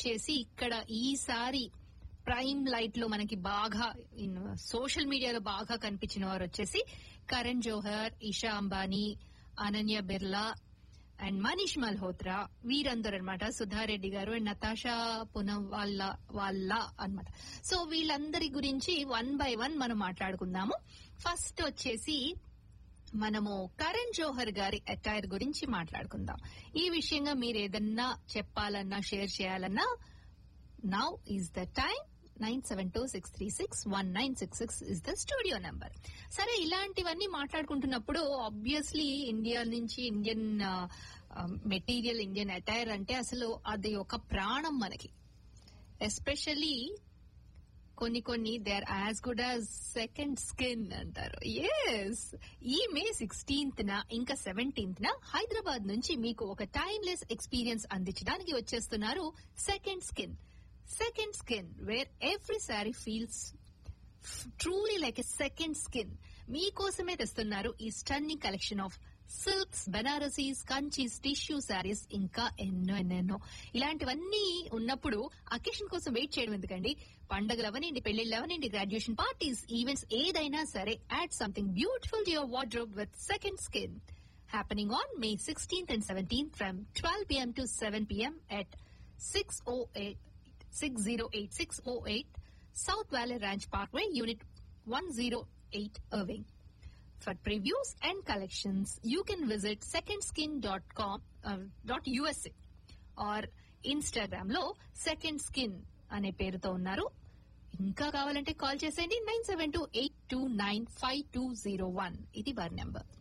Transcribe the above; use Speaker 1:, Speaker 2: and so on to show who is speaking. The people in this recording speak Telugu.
Speaker 1: వచ్చేసి ఇక్కడ ఈసారి ప్రైమ్ లైట్ లో మనకి బాగా సోషల్ మీడియాలో బాగా కనిపించిన వారు వచ్చేసి కరణ్ జోహర్ ఇషా అంబానీ అనన్య బిర్లా అండ్ మనీష్ మల్హోత్రా వీరందరూ అనమాట సుధారెడ్డి గారు అండ్ నతాషా పునం వాళ్ళ వాళ్ళ అన్నమాట సో వీళ్ళందరి గురించి వన్ బై వన్ మనం మాట్లాడుకుందాము ఫస్ట్ వచ్చేసి మనము కరణ్ జోహర్ గారి అటైర్ గురించి మాట్లాడుకుందాం ఈ విషయంగా మీరు ఏదన్నా చెప్పాలన్నా షేర్ చేయాలన్నా now is the time nine seven two six three six one nine six six is the studio number సరే ఇలాంటివన్నీ మాట్లాడుకుంటున్నప్పుడు ఆబ్వియస్లీ ఇండియా నుంచి ఇండియన్ మెటీరియల్ ఇండియన్ అటైర్ అంటే అసలు అది ఒక ప్రాణం మనకి ఎస్పెషల్లీ కొన్ని కొన్ని they are as good as second skin అంటారు ఎస్ ఈ మే సిక్స్టీన్త్ న ఇంకా సెవెంటీన్త్ న హైదరాబాద్ నుంచి మీకు ఒక టైమ్లెస్ ఎక్స్పీరియన్స్ అందించడానికి వచ్చేస్తున్నారు second skin second skin where every sari feels truly like a second skin మీకోసమే తెస్తున్నారు ఈ stunning collection of silks Banarasis Kanchis tissue saris ఇంకా ఎన్నో ఎన్నెన్నో ఇలాంటివన్నీ ఉన్నప్పుడు అకేషన్ కోసం వెయిట్ చేయడం ఎందుకండి పండగలు అవనండి పెళ్లిళ్ళు అవనండి గ్రాడ్యుయేషన్ పార్టీస్ ఈవెంట్స్ ఏదైనా సరే add something beautiful to your wardrobe with second skin happening on May sixteenth and seventeenth from twelve PM to seven PM at six O eight six zero eight six O eight South Valley Ranch Parkway, Unit 108 Irving. For previews and collections, you can visit secondskin.com uh, dot .usa or Instagram లో సెకండ్ స్కిన్ అనే పేరుతో ఉన్నారు ఇంకా కావాలంటే కాల్ చేసేయండి nine seven two eight two nine five two zero one ఇది వారి నెంబర్